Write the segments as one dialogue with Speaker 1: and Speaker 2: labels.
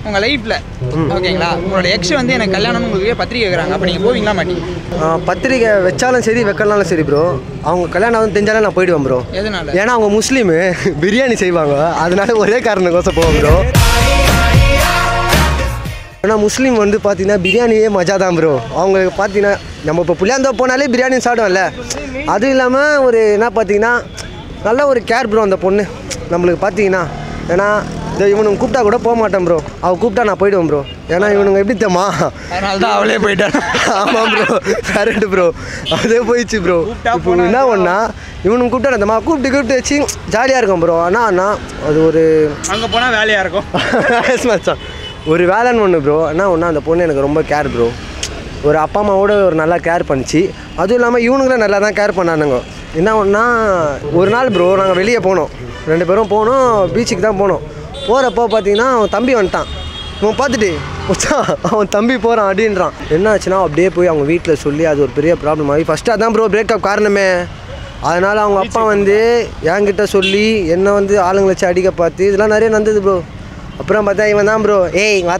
Speaker 1: உங்கள் லைஃப்பில் ஓகேங்களா உங்களோட எக்ஸ் வந்து எனக்கு கல்யாணம் உங்களுக்கு பத்திரிக்கை வைக்கிறாங்க அப்போ நீங்கள் போவீங்களா மாட்டீங்க
Speaker 2: ஆ, பத்திரிக்கை வச்சாலும் சரி வைக்கலனாலும் சரி ப்ரோ அவங்க கல்யாணம் வந்து தெரிஞ்சாலே நான் போயிடுவேன் ப்ரோ
Speaker 1: எதனால
Speaker 2: ஏன்னா அவங்க முஸ்லீமு பிரியாணி செய்வாங்க அதனால ஒரே காரணக்கோசம் போவோம் ப்ரோ ஏன்னா முஸ்லீம் வந்து பார்த்தீங்கன்னா பிரியாணியே மஜா தான் ப்ரோ அவங்களுக்கு பார்த்தீங்கன்னா நம்ம இப்போ புளியாந்தோ போனாலே பிரியாணி சாப்பிடுவோம்ல அதுவும் இல்லாமல் ஒரு என்ன பார்த்தீங்கன்னா நல்ல ஒரு கேர் ப்ரோ அந்த பொண்ணு நம்மளுக்கு பார்த்தீங்கன்னா ஏன்னா இந்த இவனுங்க கூப்பிட்டா கூட போக மாட்டேன் ப்ரோ அவ கூப்பிட்டா நான் போயிடுவேன் ப்ரோ ஏன்னா இவனுங்க எப்படி தெரியுமா
Speaker 1: அதனால தான் அவளே போயிட்டான்
Speaker 2: ஆமாம் ப்ரோ கரெக்ட் ப்ரோ அதே போயிடுச்சு ப்ரோ இப்போ என்ன ஒன்றா இவனுக்கு கூப்பிட்டா அந்தம்மா கூப்பிட்டு கூப்பிட்டு வச்சு ஜாலியாக இருக்கும் ப்ரோ ஆனால் அண்ணா அது ஒரு
Speaker 1: அங்கே போனால் வேலையாக இருக்கும்
Speaker 2: Yes, மச்சான். ஒரு வேலைன்னு ஒன்று ப்ரோ என்ன ஒன்றா அந்த பொண்ணு எனக்கு ரொம்ப கேர் ப்ரோ ஒரு அப்பா அம்மாவோட ஒரு நல்லா கேர் பண்ணிச்சு அதுவும் இல்லாமல் இவனுங்களும் நல்லா தான் கேர் பண்ணானுங்க என்ன ஒன்றா ஒரு நாள் ப்ரோ நாங்கள் வெளியே போனோம் ரெண்டு பேரும் போனோம் பீச்சுக்கு தான் போனோம் போகிறப்போ பார்த்தீங்கன்னா அவன் தம்பி வந்துட்டான் இவன் பார்த்துட்டு மச்சான் அவன் தம்பி போகிறான் அப்படின்றான் என்ன ஆச்சுன்னா அப்படியே போய் அவங்க வீட்டில் சொல்லி அது ஒரு பெரிய ப்ராப்ளம் ஆகி ஃபஸ்ட்டு அதான் ப்ரோ பிரேக்கப் காரணமே அதனால் அவங்க அப்பா வந்து என்கிட்ட சொல்லி என்னை வந்து ஆளுங்களை வச்சு அடிக்க பார்த்து இதெல்லாம் நிறைய நடந்தது ப்ரோ அப்புறம் பார்த்தா இவன் தான் ப்ரோ ஏய் இங்க வா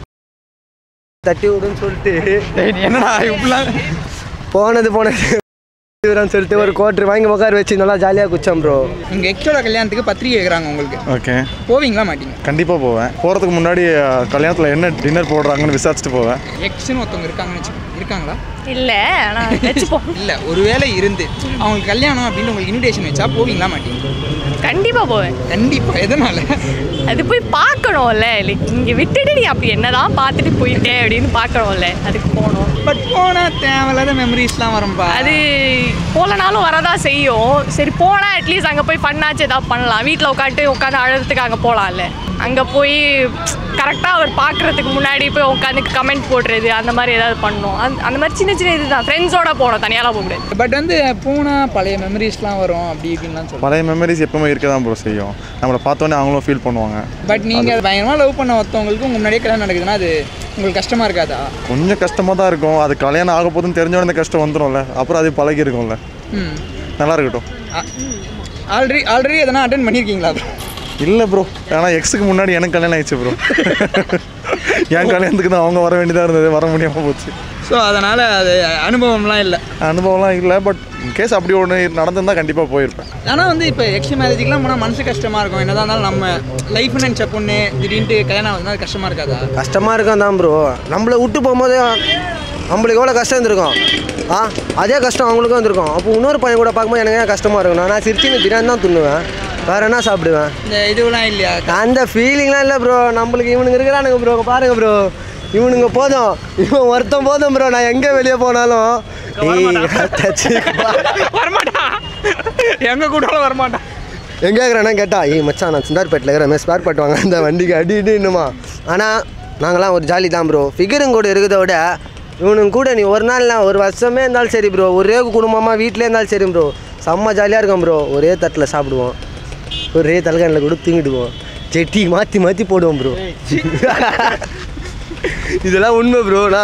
Speaker 2: தட்டி விடுன்னு சொல்லிட்டு
Speaker 1: என்னடா இப்படிலாம்
Speaker 2: போனது போனது இவரான்னு சொல்லிட்டு ஒரு கோட்ரு வாங்கி உட்கார வச்சு நல்லா ஜாலியாக குச்சோம் ப்ரோ
Speaker 1: உங்கள் எக்ஸோட கல்யாணத்துக்கு பத்திரிக்கை வைக்கிறாங்க உங்களுக்கு
Speaker 3: ஓகே
Speaker 1: போவீங்களா மாட்டீங்க
Speaker 3: கண்டிப்பாக போவேன் போகிறதுக்கு முன்னாடி அஹ், கல்யாணத்தில் என்ன டின்னர் போடுறாங்கன்னு விசாரிச்சுட்டு போவேன்
Speaker 1: எக்ஸ்னு ஒருத்தவங்க இருக்காங்கன்னு வச்சுக்கோங்க இருக்காங்களா
Speaker 4: இல்ல ஆனா வச்சுப்போம்
Speaker 1: இல்லை ஒருவேளை இருந்து அவங்களுக்கு கல்யாணம் அப்படின்னு உங்களுக்கு இன்விடேஷன் வச்சா போவீங்களா மாட்டீங்க
Speaker 4: கண்டிப்பா போவேன்
Speaker 1: கண்டிப்பா எதனால
Speaker 4: அது போய் பார்க்கணும்ல லைக் இங்க விட்டுட்டு நீ அப்படி என்னதான் பார்த்துட்டு போயிட்டே அப்படின்னு பார்க்கணும்ல அதுக்கு போகணும்
Speaker 1: பட் போனால் தேவையில்லாத மெமரிஸ்லாம் வரும்பா
Speaker 4: அது போலனாலும் வரதான் செய்யும் சரி போனா அட்லீஸ்ட் அங்கே போய் பண்ணாச்சு ஏதாவது பண்ணலாம் வீட்டில் உட்காந்து உட்காந்து அழுறதுக்கு அங்கே போகலாம்ல அங்கே போய் கரெக்டாக அவர் பார்க்குறதுக்கு முன்னாடி போய் உட்காந்து கமெண்ட் போடுறது அந்த மாதிரி ஏதாவது பண்ணணும் அந்த அந்த மாதிரி சின்ன சின்ன இதுதான் ஃப்ரெண்ட்ஸோட போகணும் தனியாலாம் போகக்கூடாது
Speaker 1: பட் வந்து போனால் பழைய மெமரிஸ்லாம் வரும் அப்படி இப்படின்லாம் சொல்லுவாங்க
Speaker 3: பழைய மெமரிஸ் எப்பவுமே இருக்க தான் ப்ரோ செய்யும் நம்மளை பார்த்தோன்னே அவங்களும் ஃபீல் பண்ணுவாங்க
Speaker 1: பட் நீங்கள் பயங்கரமாக லவ் பண்ண ஒருத்தவங்களுக்கு உங்கள் முன்னாடியே கல்யாணம் நடக்குதுன்னா அது உங்களுக்கு கஷ்டமாக இருக்காதா
Speaker 3: கொஞ்சம் கஷ்டமாக தான் இருக்கும் அது கல்யாணம் ஆக போதுன்னு தெரிஞ்ச உடனே கஷ்டம் வந்துடும்ல அப்புறம் அது பழகி இருக்கும்ல
Speaker 1: ம்
Speaker 3: நல்லா இருக்கட்டும்
Speaker 1: ஆல்ரெடி ஆல்ரெடி எதனா அட்டன் பண்ணியிருக்கீங்களா
Speaker 3: இல்லை ப்ரோ ஆனால் எக்ஸுக்கு முன்னாடி எனக்கு கல்யாணம் ஆயிடுச்சு ப்ரோ என் கல்யாணத்துக்கு தான் அவங்க வர வேண்டியதாக இருந்தது வர முடியாமல் போச்சு
Speaker 1: ஸோ அதனால் அது அனுபவம்லாம் இல்லை
Speaker 3: அனுபவம்லாம் இல்லை பட் கேஸ் அப்படி ஒன்று நடந்திருந்தால் கண்டிப்பாக போயிருப்பேன்
Speaker 1: ஆனால் வந்து இப்போ எக்ஸ் மேரேஜுக்குலாம் போனால் மனசு கஷ்டமாக இருக்கும் என்னதான் இருந்தாலும் நம்ம லைஃப் நினச்ச பொண்ணு திடீர்னு கல்யாணம் வந்து அது கஷ்டமாக இருக்காதா
Speaker 2: கஷ்டமாக இருக்கும் தான் ப்ரோ நம்மளை விட்டு போகும்போது நம்மளுக்கு எவ்வளோ கஷ்டம் இருந்திருக்கும் ஆ அதே கஷ்டம் அவங்களுக்கும் வந்திருக்கும் அப்போ இன்னொரு பையன் கூட பார்க்கும்போது எனக்கு ஏன் கஷ்டமாக இருக்கும் நான் சிரிச்சின்னு பிரியாணி தான் துண்ணுவேன் வேறு என்ன சாப்பிடுவேன்
Speaker 1: இந்த இதுவெல்லாம் இல்லையா
Speaker 2: அந்த ஃபீலிங்லாம் இல்லை ப்ரோ நம்மளுக்கு இவனுங்க இருக்கிறானுங்க ப்ரோ பாருங்க ப்ரோ இவனுங்க போதும் இவன் ஒருத்தன் போதும் ப்ரோ நான் எங்கே வெளியே போனாலும் ஏய், தச்சு.
Speaker 1: வரமாட்டான் எங்கே கூட்டாலும் வரமாட்டான்
Speaker 2: எங்கே இருக்கிறேன்னா கேட்டா ஏய் மச்சான் நான் சிந்தார்பேட்டில் இருக்கிறேன் ஸ்பேர் பார்ட் வாங்க அந்த வண்டிக்கு அடி இடின்னுமா ஆனால் நாங்களாம் ஒரு ஜாலி தான் ப்ரோ ஃபிகருங்க கூட இருக்கிறத விட இவனுங்க கூட நீ ஒரு நாள்னா ஒரு வருஷமே இருந்தாலும் சரி ப்ரோ ஒரே குடும்பமாக வீட்டிலே இருந்தாலும் சரி ப்ரோ செம்ம ஜாலியாக இருக்கும் ப்ரோ ஒரே தட்டில் சாப்பிடுவோம் ஒரே தலைகானில் கூட தூங்கிடுவோம் செட்டி மாற்றி மாற்றி போடுவோம் ப்ரோ இதெல்லாம் உண்மை ப்ரோண்ணா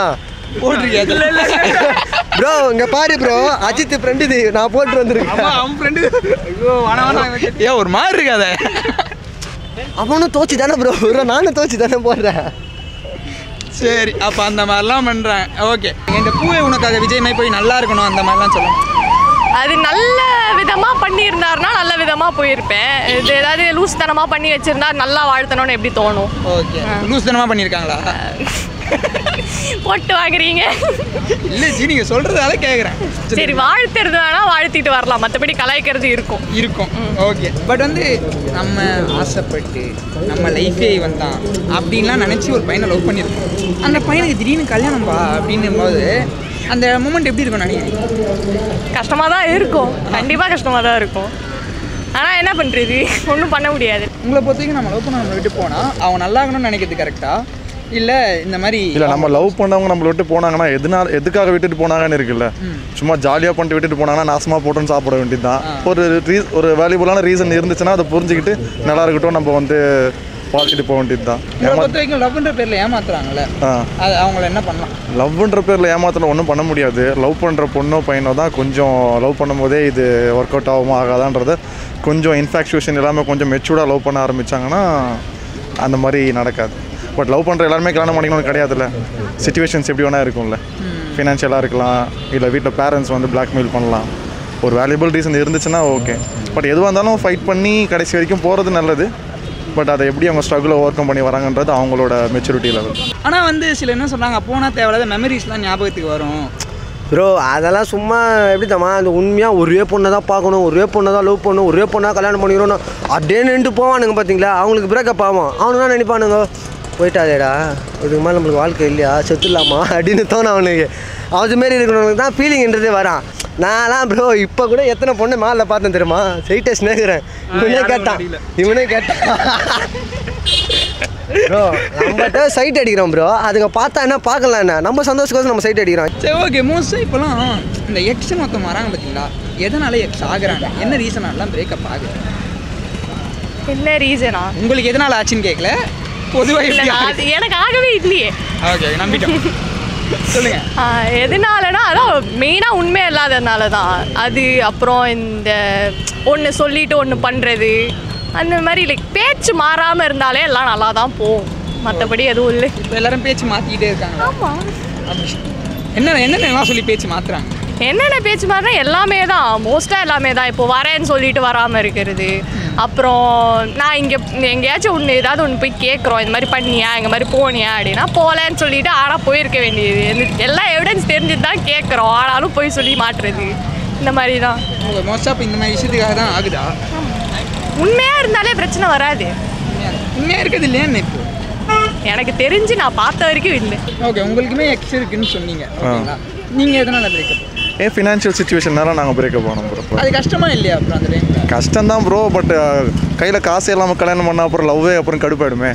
Speaker 2: ப்ரோ இங்கே பாரு ப்ரோ அஜித் ஃப்ரெண்டு இது நான் போட்டு வந்திருக்கேன்
Speaker 1: அவன் ஃப்ரெண்டு ஐயோ வேணாம் வேணாம் ஏன் ஒரு மாதிரி இருக்காத
Speaker 2: அவனும் தோச்சு தானே ப்ரோ நானும் தோச்சு தானே போடுறேன்
Speaker 1: சரி அப்போ அந்த மாதிரிலாம் பண்ணுறேன் ஓகே இந்த பூவை உனக்காக விஜய் மாதிரி போய் நல்லா இருக்கணும் அந்த மாதிரிலாம் சொல்லுங்க
Speaker 4: அது நல்ல விதமா பண்ணியிருந்தாருன்னா நல்ல விதமா போயிருப்பேன் இது ஏதாவது லூஸ்தனமா பண்ணி வச்சிருந்தா நல்லா வாழ்த்தணும்னு எப்படி தோணும்
Speaker 1: ஓகே லூஸ் தனமாக பண்ணியிருக்காங்களா
Speaker 4: போட்டு வாங்குறீங்க
Speaker 1: இல்லை ஜி நீங்கள் சொல்கிறதால கேட்குறேன்
Speaker 4: சரி வாழ்த்துறது வேணா வாழ்த்திட்டு வரலாம் மற்றபடி கலாய்க்கிறது இருக்கும்
Speaker 1: இருக்கும் ஓகே பட் வந்து நம்ம ஆசைப்பட்டு நம்ம லைஃபே இவன் தான் அப்படின்லாம் நினச்சி ஒரு பையனை லவ் பண்ணியிருக்கோம் அந்த பையனுக்கு திடீர்னு கல்யாணம்பா அப்படின்னும் போது அந்த மூமெண்ட் எப்படி இருக்கும் நினைக்கிறீங்க
Speaker 4: கஷ்டமாக தான் இருக்கும் கண்டிப்பாக கஷ்டமாக தான் இருக்கும் ஆனால் என்ன பண்ணுறது ஒன்றும் பண்ண முடியாது
Speaker 1: உங்களை பொறுத்த வரைக்கும் நம்ம லவ் பண்ண நம்மளை விட்டு போனால் அவன் நல்லா இருக்கணும்னு நினைக்கிறது கரெக்டாக இல்லை இந்த மாதிரி
Speaker 3: இல்லை நம்ம லவ் பண்ணவங்க நம்மளை விட்டு போனாங்கன்னா எதுனால எதுக்காக விட்டுட்டு போனாங்கன்னு இருக்குல்ல சும்மா ஜாலியாக பண்ணிட்டு விட்டுட்டு போனாங்கன்னா நாசமாக போட்டுன்னு சாப்பிட வேண்டியது தான் ஒரு ரீ ஒரு வேல்யூபுளான ரீசன் இருந்துச்சுன்னா அதை புரிஞ்சுக்கிட்டு நல்லா இருக்கட்டும் நம்ம வந்து வாழ்த்திட்டு போக வேண்டியது தான்
Speaker 1: உங்களை பொறுத்த வரைக்கும் லவ்ன்ற பேரில் ஏமாத்துறாங்கல்ல
Speaker 3: ஆ
Speaker 1: அது அவங்கள என்ன பண்ணலாம்
Speaker 3: லவ்ன்ற பேரில் ஏமாத்தல ஒன்றும் பண்ண முடியாது லவ் பண்ணுற பொண்ணோ பையனோ தான் கொஞ்சம் லவ் பண்ணும்போதே இது ஒர்க் அவுட் ஆகுமா ஆகாதான்றத கொஞ்சம் இன்ஃபாக்சுவேஷன் இல்லாமல் கொஞ்சம் மெச்சூர்டாக லவ் பண்ண ஆரம்பித்தாங்கன்னா அந்த மாதிரி நடக்காது பட் லவ் பண்ணுற எல்லாருமே கல்யாணம் பண்ணிக்கணும்னு கிடையாதுல்ல சுச்சுவேஷன்ஸ் எப்படி வேணா இருக்கும்ல ஃபினான்ஷியலாக இருக்கலாம் இல்லை வீட்டில் பேரண்ட்ஸ் வந்து blackmail பண்ணலாம் ஒரு வேல்யூபிள் ரீசன் இருந்துச்சுன்னா ஓகே பட் எதுவாக இருந்தாலும் ஃபைட் பண்ணி கடைசி வரைக்கும் போகிறது நல்லது பட் அதை எப்படி அவங்க ஸ்ட்ரகிளை ஓவர் கம் பண்ணி வராங்கன்றது அவங்களோட மெச்சூரிட்டி லெவல்
Speaker 1: ஆனால் வந்து சில என்ன சொல்கிறாங்க போனால் தேவையில்லாத மெமரிஸ்லாம் ஞாபகத்துக்கு வரும்
Speaker 2: ப்ரோ அதெல்லாம் சும்மா எப்படி தம்மா அந்த உண்மையாக ஒரே பொண்ணை தான் பார்க்கணும் ஒரே பொண்ணை தான் லவ் பண்ணணும் ஒரே பொண்ணாக கல்யாணம் பண்ணிக்கணும் அப்படியே நின்று போவானுங்க பார்த்தீங்களா அவங்களுக்கு பிரேக்கப் ஆகும் அவனுங்க தான் நினைப்பானுங்க போயிட்டாதேடா இதுக்கு மேலே நம்மளுக்கு வாழ்க்கை இல்லையா செத்துடலாமா அப்படின்னு தோணும் அவனுக்கு அதுமாரி இருக்கிறவங்களுக்கு தான் ஃபீலிங்ன்றதே வரான் நான்லாம் ப்ரோ இப்போ கூட எத்தனை பொண்ணு மேலே பார்த்தேன் தெரியுமா சைட்டே ஸ்னேகிறேன் இவனே கேட்டான் இவனே கேட்டான் ப்ரோ நம்மகிட்ட சைட் அடிக்கிறோம் ப்ரோ அதுங்க பார்த்தா என்ன பார்க்கலாம் என்ன நம்ம சந்தோஷத்துக்கு நம்ம சைட் அடிக்கிறோம்
Speaker 1: சரி ஓகே மோஸ்ட்டாக இப்போலாம் இந்த எக்ஸ் மொத்தம் வராங்க பார்த்தீங்களா எதனால எக்ஸ் ஆகுறாங்க என்ன ரீசனாலாம் பிரேக்கப் ஆகுது
Speaker 4: என்ன ரீசனா
Speaker 1: உங்களுக்கு எதனால ஆச்சுன்னு கேட்கல பொதுவாக
Speaker 4: இல்லை
Speaker 1: எப்படி
Speaker 4: அது எனக்கு ஆகவே இல்லையே
Speaker 1: ஓகே நம்பிட்டோம் சொல்லுங்க
Speaker 4: ஆ, எதனாலனா அதான் மெயினாக உண்மை இல்லாததுனால தான் அது அப்புறம் இந்த ஒன்று சொல்லிட்டு ஒன்று பண்ணுறது அந்த மாதிரி லைக் பேச்சு மாறாமல் இருந்தாலே எல்லாம் நல்லா தான் போகும் மற்றபடி எதுவும் இல்லை
Speaker 1: இப்போ எல்லாரும் பேச்சு மாற்றிக்கிட்டே இருக்காங்க
Speaker 4: ஆமாம்
Speaker 1: அப்படி என்ன என்னென்னலாம் சொல்லி பேச்சு மாற்றுறாங்க
Speaker 4: என்னென்ன பேச்சு மாறினா எல்லாமே தான் மோஸ்ட்டாக எல்லாமே தான் இப்போ வரேன்னு சொல்லிட்டு வராமல் இருக்கிறது அப்புறம் நான் இங்கே எங்கேயாச்சும் ஒன்று ஏதாவது ஒன்று போய் கேட்குறோம் இந்த மாதிரி பண்ணியா இந்த மாதிரி போனியா அப்படின்னா போகலன்னு சொல்லிட்டு ஆனால் போயிருக்க வேண்டியது இந்த- எல்லா எவிடன்ஸ் தெரிஞ்சுட்டு தான் கேட்குறோம் ஆனாலும் போய் சொல்லி மாட்டுறது இந்த மாதிரி தான்
Speaker 1: மோஸ்ட்டாக இப்போ இந்த மாதிரி விஷயத்துக்காக தான் ஆகுதா
Speaker 4: உண்மையாக இருந்தாலே பிரச்சனை வராது
Speaker 1: உண்மையாக இருக்குது இல்லையான்னு இப்போ
Speaker 4: எனக்கு தெரிஞ்சு நான் பார்த்த வரைக்கும் இல்லை
Speaker 1: ஓகே உங்களுக்குமே எக்ஸ் இருக்குன்னு சொன்னீங்க ஓகேங்களா நீங்கள் எதனால் பிரேக்கப்
Speaker 3: ஏன் ஃபினான்ஷியல் சுச்சுவேஷன்னால நாங்கள் பிரேக்கப் ஆனோம் ப்ரோ
Speaker 1: அது கஷ்டமா இல்லையா அப்புறம் அந்த டைமில்
Speaker 3: கஷ்டம்தான் ப்ரோ பட் கையில் காசு இல்லாமல் கல்யாணம் பண்ணால் அப்புறம் லவ்வே அப்புறம் கடுப்பாயிடுமே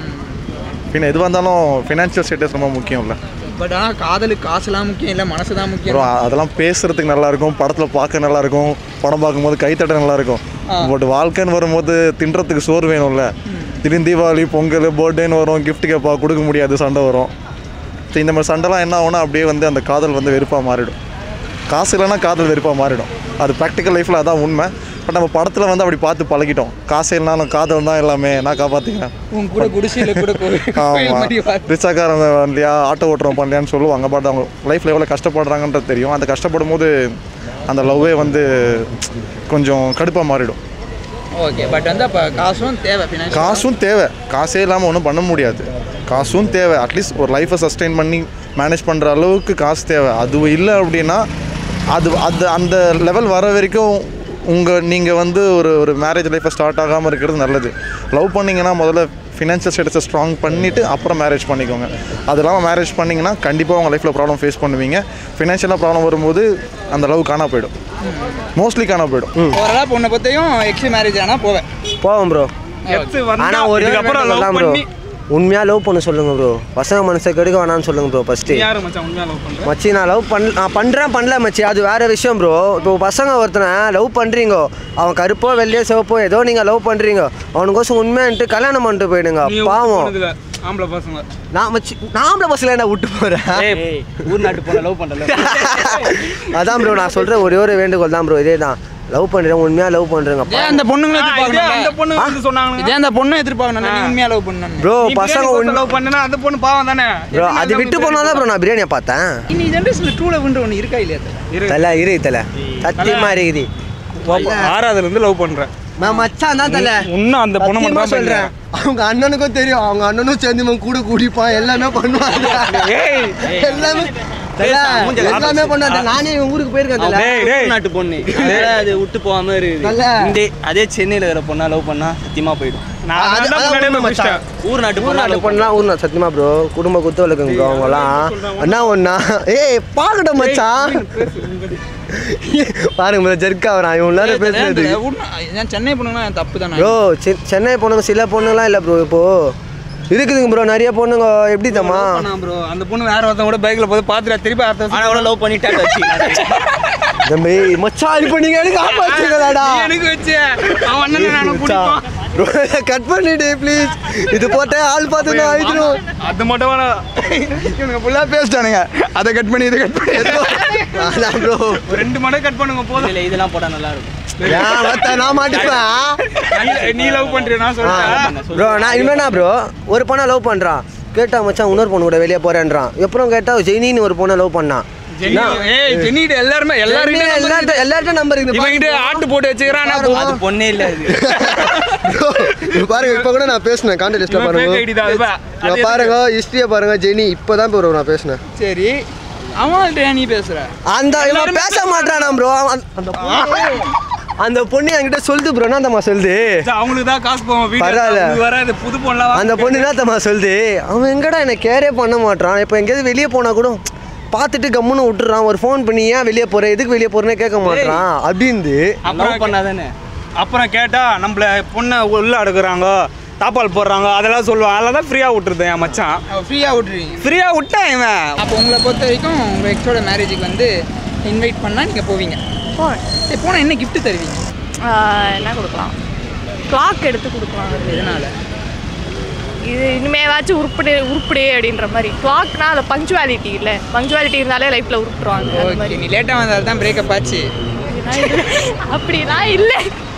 Speaker 3: பின்ன எதுவாக இருந்தாலும் ஃபினான்ஷியல் ஸ்டேட்டஸ் ரொம்ப முக்கியம்ல
Speaker 1: பட் ஆனால் காதலுக்கு காசுலாம் முக்கியம் இல்லை மனசு தான் முக்கியம்
Speaker 3: ப்ரோ அதெல்லாம் பேசுறதுக்கு நல்லா இருக்கும் படத்தில் பார்க்க நல்லா இருக்கும் படம் பார்க்கும்போது கைத்தட்ட நல்லா இருக்கும் பட் வாழ்க்கைன்னு வரும்போது தின்றதுக்கு சோறு வேணும்ல திடீர்னு தீபாவளி பொங்கல் பர்த்டேன்னு வரும் gift கேட்பா கொடுக்க முடியாது சண்டை வரும் So இந்த மாதிரி சண்டைலாம் என்ன ஆகும்னா அப்படியே வந்து அந்த காதல் வந்து வெறுப்பாக மாறிடும் காசு இல்லைன்னா காதல் வெறுப்பாக மாறிடும் அது ப்ராக்டிக்கல் லைஃப்பில் அதான் உண்மை பட் நம்ம படத்தில் வந்து அப்படி பார்த்து பழகிட்டோம் காசு இல்லைனாலும் காதல் தான் எல்லாமே நான் காப்பாற்றிக்கிறேன்
Speaker 1: உன் கூட குடிசையில் கூட கோயில் கோயில்
Speaker 3: ஆமாம்
Speaker 1: மாதிரி வா-
Speaker 3: ரிச்சாக்காரங்க இல்லையா ஆட்டோ ஓட்டுறோம் பண்ணலையான்னு சொல்லுவாங்க பட் அவங்க லைஃப்பில் எவ்வளோ கஷ்டப்படுறாங்கன்றது தெரியும் அந்த கஷ்டப்படும் போது அந்த லவ்வே வந்து கொஞ்சம் கடுப்பாக மாறிடும்
Speaker 1: ஓகே பட் வந்து அப்போ காசும் தேவை ஃபினான்ஷியல்
Speaker 3: காசும் தேவை காசே இல்லாமல் ஒன்றும் பண்ண முடியாது காசும் தேவை அட்லீஸ்ட் ஒரு லைஃப்பை சஸ்டெயின் பண்ணி மேனேஜ் பண்ணுற அளவுக்கு காசு தேவை அது இல்லை அப்படின்னா அது அது அந்த லெவல் வர வரைக்கும் உங்கள் நீங்கள் வந்து ஒரு ஒரு மேரேஜ் லைஃப்பை ஸ்டார்ட் ஆகாமல் இருக்கிறது நல்லது லவ் பண்ணிங்கன்னா முதல்ல ஃபினான்ஷியல் ஸ்டேட்டஸை ஸ்ட்ராங் பண்ணிவிட்டு அப்புறம் மேரேஜ் பண்ணிக்கோங்க அது இல்லாமல் மேரேஜ் பண்ணிங்கன்னா கண்டிப்பாக உங்கள் லைஃப்பில் ப்ராப்ளம் ஃபேஸ் பண்ணுவீங்க ஃபினான்ஷியலாக ப்ராப்ளம் வரும்போது அந்த லவ் காணா போயிடும் மோஸ்ட்லி காணா போயிடும்
Speaker 1: ஓரளவு பொண்ணை பற்றியும் எக்ஸ் மேரேஜ் ஆனால் போவேன்
Speaker 2: போவோம் ப்ரோ
Speaker 5: எத்து வந்தா
Speaker 2: ஆனால் ஒரு
Speaker 5: இதுக்கப்புறம் லவ்
Speaker 2: ப்ரோ
Speaker 5: பண்ணி
Speaker 2: உண்மையாக லவ் பண்ண சொல்லுங்க ப்ரோ பசங்க மனசை கெடுக்க வேணாம்னு சொல்லுங்க ப்ரோ ஃபஸ்ட்டு
Speaker 5: நீ யாரு மச்சான் உண்மையா லவ் பண்ற
Speaker 2: மச்சி நான் லவ் பண்ண நான் பண்ணுறேன் பண்ணல மச்சி அது வேற விஷயம் ப்ரோ இப்போ பசங்க ஒருத்தனை லவ் பண்ணுறீங்க அவன் கருப்போ வெள்ளையோ சிவப்போ ஏதோ நீங்கள் லவ் பண்ணுறீங்க அவனுக்கோசம் உண்மையான்ட்டு கல்யாணம் பண்ணிட்டு போயிடுங்க
Speaker 5: நீ
Speaker 2: பாவம்
Speaker 5: போனதுல ஆம்பளை பசங்க
Speaker 2: நான் மச்சி நாமள பஸ்ஸில் என்ன விட்டு போகிறேன்
Speaker 6: ஊர் நாட்டு பொண்ணை லவ் பண்ணல
Speaker 2: அதான் ப்ரோ நான் சொல்கிற ஒரே ஒரு வேண்டுகோள் தான் ப்ரோ இதே தான் லவ் பண்ணுறேன் உண்மையாக லவ் பண்ணுறேங்க
Speaker 1: இதே அந்த பொண்ணுங்களும்
Speaker 5: இதே அந்த
Speaker 1: எதிர்பார்க்கணும்
Speaker 5: பொண்ணு வந்து சொன்னாங்க
Speaker 1: இதே அந்த பொண்ணும் எதிர்பார்க்கணும் நீ உண்மையாக லவ் பண்ணணும்
Speaker 2: ப்ரோ பசங்க உண்மை
Speaker 5: லவ் பண்ணனா அந்த பொண்ணு பாவம் தானே
Speaker 2: ப்ரோ அது விட்டு போனால் தான் ப்ரோ நான் பிரியாணியை பார்த்தேன்
Speaker 1: இன்னைக்கு ஜென்ரேஷனில் ட்ரூ லவ்ன்ற ஒன்று இருக்கா இல்லையா தல?
Speaker 2: தலை இரு தலை சத்தியமா இருக்குது
Speaker 5: ஆறாவதுல இருந்து லவ் பண்றேன்
Speaker 2: நான் மச்சான் தான் தலை
Speaker 5: இன்னும் அந்த பொண்ணு மட்டும்
Speaker 2: சத்தியமா
Speaker 5: தான்
Speaker 2: சொல்றேன் அவங்க அண்ணனுக்கும் தெரியும் அவங்க அண்ணனும் சேர்ந்து இவன் கூட குடிப்பான் எல்லாமே பண்ணுவாங்க
Speaker 5: ஏய்
Speaker 2: எல்லாமே தல, எல்லாமே பண்ணுவாங்க நானே இவன் ஊருக்கு போயிருக்கேன் தல.
Speaker 5: டேய் டேய்
Speaker 6: நாட்டு பொண்ணு அதனால அது விட்டு போகாம இருக்குது
Speaker 2: நல்ல.
Speaker 6: இந்த அதே சென்னையில இருக்கிற பொண்ணா லவ் பண்ணா சத்தியமா போயிடும்
Speaker 5: நான்
Speaker 2: அது-
Speaker 5: தான்
Speaker 2: அதான்
Speaker 5: முன்னாடியே
Speaker 2: உண்மை
Speaker 5: முடிச்சிட்டேன்
Speaker 2: மச்சான்.
Speaker 6: ஊர் நாட்டு
Speaker 2: ஊர்
Speaker 6: பொண்ணா
Speaker 2: நாட்டு
Speaker 6: லவ்
Speaker 2: பொண்ணுலாம் ஊர் நாட்டு சத்தியமா ப்ரோ குடும்ப குத்து வழக்குங்க ப்ரோ அவங்கலாம் அண்ணா ஒண்ணா ஏய் பாக்கட்டும் மச்சான் பாருங்க ப்ரோ ஜெர்க் ஆகிறான் இவன் நேரம் பேசுறது
Speaker 1: இந்த உண்மை- ஏன் சென்னை பொண்ணுங்கன்னா தப்பு தானே
Speaker 2: ப்ரோ சென்னை பொண்ணுங்க சில பொண்ணுங்களாம் இல்லை ப்ரோ இப்போ இருக்குதுங்க ப்ரோ நிறைய பொண்ணுங்க எப்படி தம்மா
Speaker 5: ப்ரோ அந்த பொண்ணு வேற ஒருத்தன் கூட பைக்ல போய் பாத்துட்டு திருப்பி அடுத்த
Speaker 6: ஆனா கூட லவ் பண்ணிட்டா வச்சு
Speaker 2: தம்பி மச்சான் இப்போ நீங்க எனக்கு காப்பாச்சுங்களாடா
Speaker 5: நீ எனக்கு வச்சு அவன் அண்ணன் நானும் பிடிப்பான்
Speaker 2: கட் பண்ணிடு ப்ளீஸ் இது போட்டே ஆள் பார்த்து நான் அழிச்சிடும்
Speaker 5: அது மட்டும் வேணாம்.
Speaker 1: இவனுங்க ஃபுல்லாக பேசிட்டானுங்க அதை கட் பண்ணி இதை கட் பண்ணி
Speaker 2: அதான் ப்ரோ
Speaker 5: ஒரு ரெண்டு மடங்கு கட் பண்ணுங்க போதும்
Speaker 6: இல்ல இதெல்லாம் போட்டா நல்லா இருக்கும்
Speaker 2: ஏன் மத்த நான் மாட்டிப்பேன்
Speaker 5: நீ- நீ லவ் பண்றியா நான் சொல்றேன்
Speaker 2: ப்ரோ நான் இவனா ப்ரோ ஒரு பொண்ணை லவ் பண்ணுறான் கேட்டா மச்சான் இன்னொரு பொண்ணு கூட வெளியே போகிறேன்றான் அப்புறம் கேட்டால் ஜெனின்னு ஒரு பொண்ணை லவ் பண்ணான்
Speaker 5: ஜெனி ஏய் ஜெனிகிட்ட எல்லாருமே எல்லாருமே
Speaker 2: எல்லார்ட்ட எல்லார்ட்ட நம்பர்
Speaker 5: இவங்கிட்ட ஆட்டு போட்டு வச்சுக்கிறான் நான்
Speaker 6: அது பொண்ணே இல்லை அது
Speaker 2: இப்போ பாருங்க இப்போ கூட நான் பேசினேன் கான்டாக்ட் லிஸ்ட்டில்
Speaker 5: இவன் fake ID தான், அது
Speaker 2: பாருங்க
Speaker 5: பா. அது
Speaker 2: இங்க பாருங்க ஹிஸ்ட்ரியை பாருங்க ஜெனி இப்போ தான் ப்ரோ நான் பேசினேன்
Speaker 1: சரி அவன்கிட்ட ஏன் நீ பேசுற
Speaker 2: அந்த இவன் பேச மாட்டானா ப்ரோ அந்த பொண்ணு அந்த பொண்ணு என்கிட்ட சொல்லுது ப்ரோ என்ன தம்மா சொல்லுது
Speaker 5: அவங்களுக்கு தான் காசு போவோம்
Speaker 2: பரவாயில்ல.
Speaker 5: வீடு வராது புது பொண்ணலாம்
Speaker 2: அந்த பொண்ணு என்ன தம்மா சொல்லுது அவன் எங்கடா என்னை கேரே பண்ண மாட்டான் இப்போ எங்கேயாவது வெளியே போனால் கூட பார்த்துட்டு கம்முன்னு விட்டுறான் ஒரு ஃபோன் பண்ணி ஏன் வெளியே போற எதுக்கு வெளியே போறேன்னு கேட்க மாட்டான் அப்படின்னு
Speaker 6: லவ் பண்ணாதானே
Speaker 5: அப்புறம் கேட்டா நம்மள பொண்ணை உள்ள அடுக்குறாங்க தாப்பால் போடுறாங்க அதெல்லாம் சொல்லுவான் அதெல்லாம் தான் ஃப்ரீயாக விட்டுருது என் மச்சான்
Speaker 1: ஃப்ரீயாக விட்டுருவீங்க
Speaker 5: ஃப்ரீயாக விட்டான் இவன்
Speaker 1: அப்போ உங்களை பொறுத்த வரைக்கும் உங்கள் எக்ஸோட மேரேஜுக்கு வந்து இன்வைட் பண்ணால் நீங்கள் போவீங்க சரி போனால் என்ன gift தருவீங்க
Speaker 4: ஆஹ் என்ன கொடுக்கலாம் கிளாக் எடுத்து கொடுக்கலாம்
Speaker 1: எதனால்
Speaker 4: இது இனிமேவாச்சும் உருப்படி உருப்படி அப்படின்ற மாதிரி கிளாக்னா அது பங்க்சுவாலிட்டி இல்லை பங்க்சுவாலிட்டி இருந்தாலே லைஃப்பில் உருப்பிடுவாங்க அந்த
Speaker 1: ஓகே
Speaker 4: மாதிரி
Speaker 1: நீ லேட்டாக வந்தால் தான் பிரேக்கப் ஆச்சு
Speaker 4: அப்படிலாம் இல்லை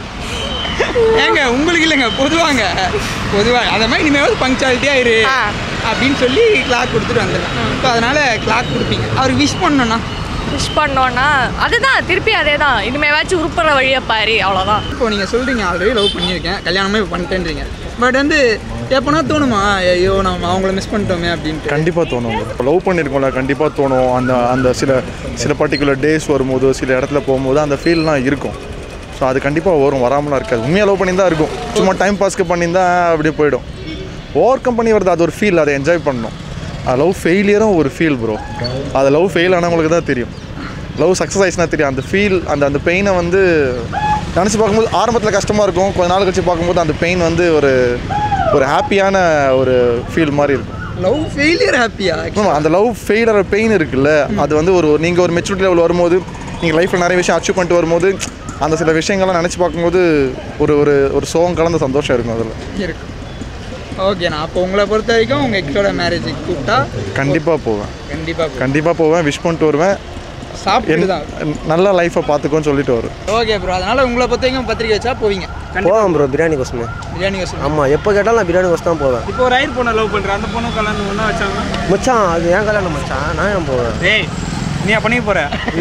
Speaker 1: ஏங்க உங்களுக்கு இல்லைங்க பொதுவாங்க பொதுவாக அதை மாதிரி இனிமேல் பங்க்சுவாலிட்டியாக இரு
Speaker 4: ஆ.
Speaker 1: அப்படின்னு சொல்லி கிளாக் கொடுத்துட்டு வந்துடலாம் ஸோ அதனால் கிளாக் கொடுப்பீங்க அவருக்கு விஷ் பண்ணணும்னா
Speaker 4: விஷ் பண்ணோன்னா அதுதான் திருப்பி அதே தான் இனிமேவாச்சும் உருப்புற வழியை பாரு அவ்வளோதான்
Speaker 1: இப்போ நீங்கள் சொல்கிறீங்க ஆல்ரெடி லவ் பண்ணியிருக்கேன் கல்யாணமே பண்ணிட்டேன்றீங்க பட் வந்து எப்போனா தோணுமா ஐயோ நம்ம அவங்கள மிஸ் பண்ணிட்டோமே அப்படின்ட்டு
Speaker 3: கண்டிப்பாக தோணும் லவ் பண்ணியிருக்கோம்ல கண்டிப்பாக தோணும் அந்த அந்த சில சில பர்டிகுலர் டேஸ் வரும்போது சில இடத்துல போகும்போது அந்த ஃபீல்லாம் இருக்கும் ஸோ அது கண்டிப்பாக வரும் வராமலாம் இருக்காது உண்மையாக லவ் பண்ணியிருந்தா இருக்கும் சும்மா டைம் பாஸ்க்கு பண்ணியிருந்தா அப்படியே போயிடும் ஓவர் கம் பண்ணி வருது அது ஒரு ஃபீல் அதை என்ஜாய் பண்ணணும் லவ் ஃபெயிலியரும் ஒரு ஃபீல் ப்ரோ அது லவ் ஃபெயில் ஆனவங்களுக்கு தான் தெரியும் லவ் சக்ஸஸ் ஆயிடுச்சுன்னா தெரியும் அந்த ஃபீல் அந்த அந்த பெயினை வந்து நினச்சி பார்க்கும்போது ஆரம்பத்தில் கஷ்டமாக இருக்கும் கொஞ்ச நாள் கழிச்சு பார்க்கும்போது அந்த பெயின் வந்து ஒரு ஒரு ஹாப்பியான ஒரு ஃபீல் மாதிரி இருக்கும்
Speaker 1: லவ் ஃபெயிலியர் ஹாப்பியா
Speaker 3: ஆமா, அந்த லவ் ஃபெயிலர் பெயின் இருக்குல்ல அது வந்து ஒரு நீங்கள் ஒரு மெச்சூரிட்டி லெவல் வரும்போது நீங்கள் லைஃப்பில் நிறைய விஷயம் அச்சீவ் பண்ணிட்டு வரும்போது அந்த சில விஷயங்கள்லாம் நினச்சி பார்க்கும்போது ஒரு ஒரு ஒரு சோகம் கலந்த சந்தோஷம் இருக்கும் அதில்
Speaker 1: இருக்கு ஓகேண்ணா அப்போ உங்களை பொறுத்த வரைக்கும் உங்கள் எக்ஸோட மேரேஜுக்கு கூப்பிட்டா
Speaker 3: கண்டிப்பாக போவேன்
Speaker 1: கண்டிப்பாக
Speaker 3: கண்டிப்பாக போவேன் விஷ் பண்ணிட்டு வருவேன்
Speaker 1: சாப்பிட்டு
Speaker 3: என்
Speaker 1: தான்
Speaker 3: நல்ல லைஃப்பை பார்த்துக்கோன்னு சொல்லிட்டு வரும்
Speaker 1: ஓகே ப்ரோ அதனால் உங்களை பொறுத்த வரைக்கும் பத்திரிக்கை வச்சா போவீங்க
Speaker 2: போவேன் ப்ரோ பிரியாணி கோசமே
Speaker 1: பிரியாணி வசூல்
Speaker 2: ஆமாம் எப்போ கேட்டாலும் நான் பிரியாணி கோசம் தான் போவேன்
Speaker 5: இப்போ ஒரு ஐயர் பொண்ணை லவ் பண்ணுற அந்த பொண்ணு கல்யாணம் ஒன்றா வச்சாங்க
Speaker 2: மச்சான் அது ஏன் கல்யாணம் மச்சான் நான் ஏன் போவேன்
Speaker 5: டேய் நீ பண்ணிக்க போற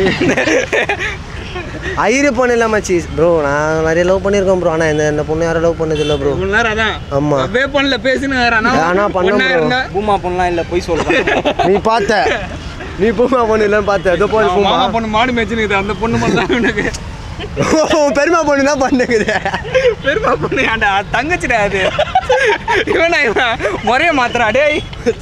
Speaker 2: ஐயரு பொண்ணு இல்லை மச்சி ப்ரோ நான் நிறைய லவ் பண்ணியிருக்கேன் ப்ரோ ஆனால் இந்த இந்த பொண்ணு யாரும் லவ் பண்ணது இல்லை ப்ரோ
Speaker 5: இவ்வளோ நேரம் அதான்
Speaker 2: ஆமா.
Speaker 5: வே பண்ணல பேசுன்னு
Speaker 2: ஆனா பண்ண bro.
Speaker 6: பூமா பொண்ணலாம் இல்லை போய் சொல்கிறேன்
Speaker 2: நீ பார்த்த நீ பூமா பொண்ணு இல்லைன்னு பார்த்த ஏதோ போய் பூமா
Speaker 5: மாமா பொண்ணு மாடு மேய்ச்சினுக்குது அந்த பொண்ணு மட்டும் தான் இவனுக்கு
Speaker 2: உன் பெருமா பொண்ணு தான் பண்ணுக்குது
Speaker 5: பெருமா பொண்ணு ஏன்டா தங்கச்சிடா அது இவனா இவன் முறைய மாத்திரா டேய்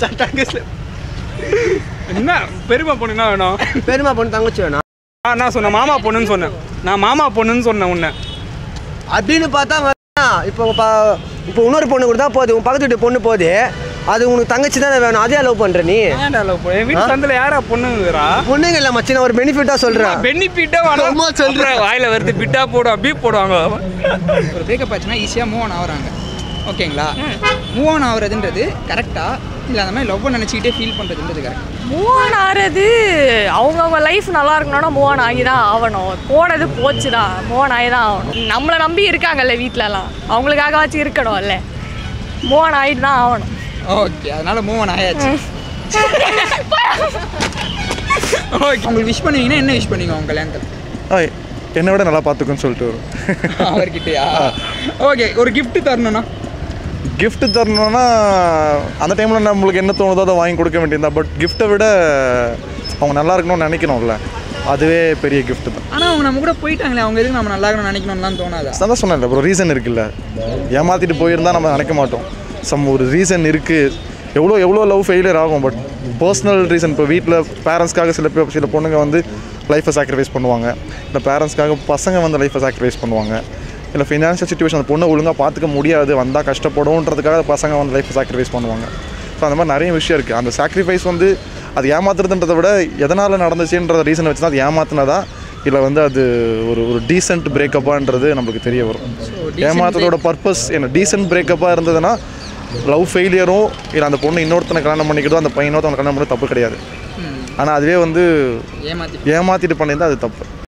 Speaker 5: என்ன பெருமா பொண்ணு என்ன வேணும்
Speaker 2: பெருமா பொண்ணு தங்கச்சி வேணா
Speaker 5: ஆ, நான் சொன்னேன் மாமா பொண்ணுன்னு சொன்னேன் நான் மாமா பொண்ணுன்னு சொன்னேன் உன்னை
Speaker 2: அப்படின்னு பார்த்தா வேணாம். இப்போ பா இப்போ இன்னொரு பொண்ணு கூட தான் போகுது உன் பக்கத்து வீட்டு பொண்ணு போகுது அது உனக்கு தங்கச்சி தானே வேணும் அதே லவ் பண்ணுற நீ
Speaker 5: ஏன்டா லவ் பண்ண என் வீட்டு சந்தில் யாரா பொண்ணுங்கிறா
Speaker 2: பொண்ணுங்க இல்லை மச்சி நான் ஒரு பெனிஃபிட்டாக சொல்கிறேன்
Speaker 5: பெனிஃபிட்டா
Speaker 2: அம்மா சொல்றேன்.
Speaker 5: சொல்றேன் வாயில வருது பிட்டா போடுவான் பீப் போடுவாங்க
Speaker 1: ஒரு பிரேக்கப் ஆச்சுன்னா ஈஸியாக மூவ் ஆன் ஆகுறாங்க ஓகேங்களா மூவ் ஆன் ஆகுறதுன்றது கரெக்டா இல்லை அந்த மாதிரி லவ் நினச்சிக்கிட்டே ஃபீல் பண்ணுறதுன்றது கரெக்ட்
Speaker 4: மூவ் ஆன் ஆகிறது அவங்கவுங்க லைஃப் நல்லா இருக்கணும்னா மூவ் ஆன் ஆகி தான் ஆகணும் போனது போச்சு தான் மூவ் ஆன் ஆகி தான் ஆகணும் நம்மளை நம்பி இருக்காங்கல்ல வீட்டிலலாம் அவங்களுக்காகவாச்சும் இருக்கணும்ல மூவ் ஆன் ஆகிட்டு தான் ஆகணும்
Speaker 1: ஓகே அதனால மூவ் ஆன் ஆயாச்சு ஓகே உங்களுக்கு விஷ் பண்ணுவீங்கன்னா என்ன விஷ் பண்ணுவீங்க உங்க கல்யாணத்தில்
Speaker 3: ஆ, என்னை விட நல்லா பார்த்துக்கோன்னு சொல்லிட்டு வரும்
Speaker 1: அவர்கிட்டயா ஓகே ஒரு gift தரணும்னா
Speaker 3: gift தரணும்னா அந்த டைமில் நம்மளுக்கு என்ன தோணுதோ அதை வாங்கி கொடுக்க வேண்டியதுதான் பட் கிஃப்ட்டை விட அவங்க நல்லா இருக்கணும்னு நினைக்கணும்ல அதுவே பெரிய gift தான்
Speaker 1: ஆனால் அவங்க நம்ம கூட போயிட்டாங்களே அவங்க எதுக்கு நம்ம நல்லா இருக்கணும்னு நினைக்கணும்லாம் தோணாதா
Speaker 3: நான் தான் சொன்னேன்ல ப்ரோ ரீசன் இருக்குல்ல ஏமாற்றிட்டு போயிருந்தா நம்ம நினைக்க மாட்டோம் சம் ஒரு ரீசன் இருக்குது எவ்வளோ எவ்வளோ லவ் ஃபெயிலியர் ஆகும் பட் பர்சனல் ரீசன் இப்போ வீட்டில் பேரண்ட்ஸ்க்காக சில பேர் சில பொண்ணுங்க வந்து லைஃப்பை சாக்ரிஃபைஸ் பண்ணுவாங்க இல்லை பேரண்ட்ஸ்க்காக பசங்க வந்து லைஃப்பை சாக்ரிஃபைஸ் பண்ணுவாங்க இல்லை ஃபினான்ஷியல் சுச்சுவேஷன் அந்த பொண்ணை ஒழுங்காக பார்த்துக்க முடியாது வந்தால் கஷ்டப்படும்ன்றதுக்காக பசங்க வந்து லைஃப்பை சாக்ரிஃபைஸ் பண்ணுவாங்க ஸோ அந்த மாதிரி நிறைய விஷயம் இருக்குது அந்த சாக்ரிஃபைஸ் வந்து அது ஏமாத்துறதுன்றதை விட எதனால் நடந்துச்சுன்ற ரீசனை வச்சு தான் அது ஏமாத்துனதா இல்லை வந்து அது ஒரு ஒரு டீசென்ட் பிரேக்கப்பான்றது நம்மளுக்கு தெரிய வரும் ஏமாத்ததோட பர்பஸ் என்ன டீசென்ட் பிரேக்கப்பாக இருந்ததுன்னா லவ் ஃபெயிலியரும் இல்லை அந்த பொண்ணு இன்னொருத்தனை கல்யாணம் பண்ணிக்கிட்டோ அந்த பையனோ கல்யாணம் பண்ண தப்பு கிடையாது ஆனால் அதுவே வந்து
Speaker 1: ஏமாத்தி
Speaker 3: ஏமாத்திட்டு பண்ணியிருந்தா அது தப்பு